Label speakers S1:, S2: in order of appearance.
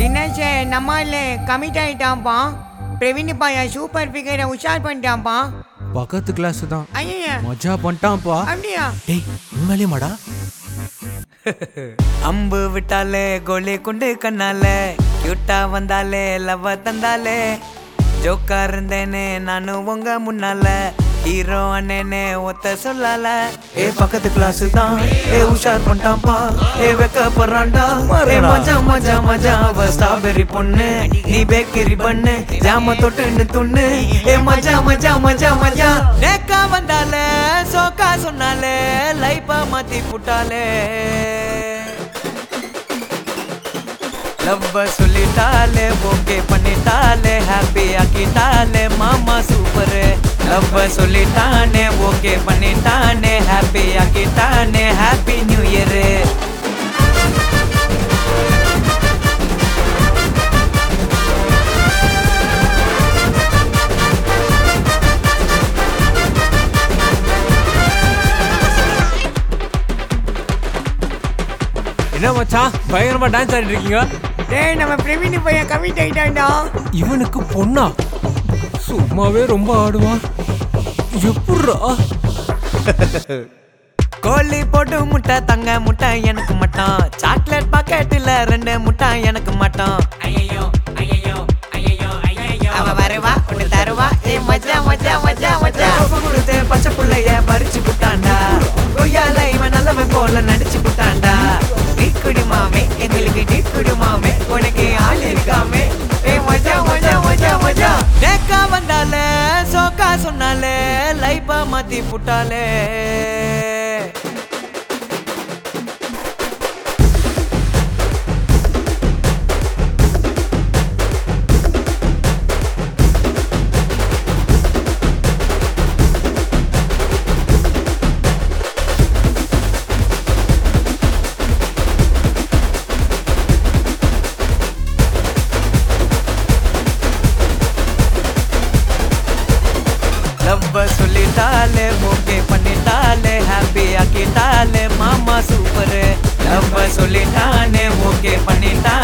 S1: தினேஷ் நம்மால கமிட் ஆயிட்டான்ப்பா பிரவீன் பையன் சூப்பர் ஃபிகரை உஷார் பண்ணிட்டான்ப்பா
S2: பக்கத்து கிளாஸ் தான்
S1: ஐயா
S2: மஜா பண்ணிட்டான்ப்பா
S1: அப்படியா
S2: டேய் உண்மையிலே மாடா
S3: அம்பு விட்டாலே கோலி குண்டு கண்ணாலே கியூட்டா வந்தாலே லவ் தந்தாலே ஜோக்கா இருந்தேனே நானும் உங்க முன்னால ஹீரோ அண்ணனே ஒத்த சொல்லல ஏ பக்கத்து கிளாஸ் தான் ஏ உஷார் பண்ணிட்டான்ப்பா ஏ வெக்க போறான்டா ஏ மஜா மஜா மஜா அவ ஸ்ட்ராபெரி பொண்ணு நீ பேக்கரி பண்ணு ஜாம தொட்டுன்னு துண்ணு ஏ மஜா மஜா மஜா மஜா நேக்கா வந்தாலே சோக்கா சொன்னாலே லைஃபா மாத்தி புட்டாலே லவ்வ சொல்லிட்டாலே ஓகே பண்ணிட்டாலே ஹாப்பி ஆக்கிட்டாலே மாமா சூப்பர் லவ்வ சொல்லிட்டானே ஓகே பண்ணிட்டானே ஹாப்பி ஆக்கிட்டானே ஹாப்பி நியூ இயர்
S2: என்ன மச்சான் பயங்கரமா டான்ஸ் ஆடிட்டு இருக்கீங்க
S1: டேய் நம்ம பிரவீன் பையன் கமிட் ஆயிட்டான்டா
S2: இவனுக்கு பொண்ணா சும்மாவே ரொம்ப ஆடுவான் எப்புட்றா
S3: கோழி போட்டு முட்டை தங்க முட்டை எனக்கு மட்டும் சாக்லேட் பாக்கெட்டில் ரெண்டு முட்டை எனக்கு மட்டும் ஐயோ ஐயோ ஐயோ ஐயோ
S1: அவ வருவா உன்னை தருவா ஏ மஜா மஜா மஜா மஜா
S3: கொடுத்து பச்சை புள்ளைய பறிச்சு புட்டான்டா கொய்யால இவன் நல்லவன் போல நடிச்சு புட்டான்டா டிக்குடி மாமே எங்களுக்கு டிக்குடி மாமே உனக்கு ஆள் இருக்காமே ஏ மஜா மஜா மஜா மஜா நேக்கா வந்தாலே சோக்கா சொன்னாலே லைஃபா மாத்தி புட்டாலே லவ்வ சொல்லிட்டாலே ஓகே பண்ணிட்டாலே ஹாப்பி ஆக்கிட்டாலே மாமா சூப்பர் லவ்வ சொல்லிட்டானே ஓகே பண்ணிட்டா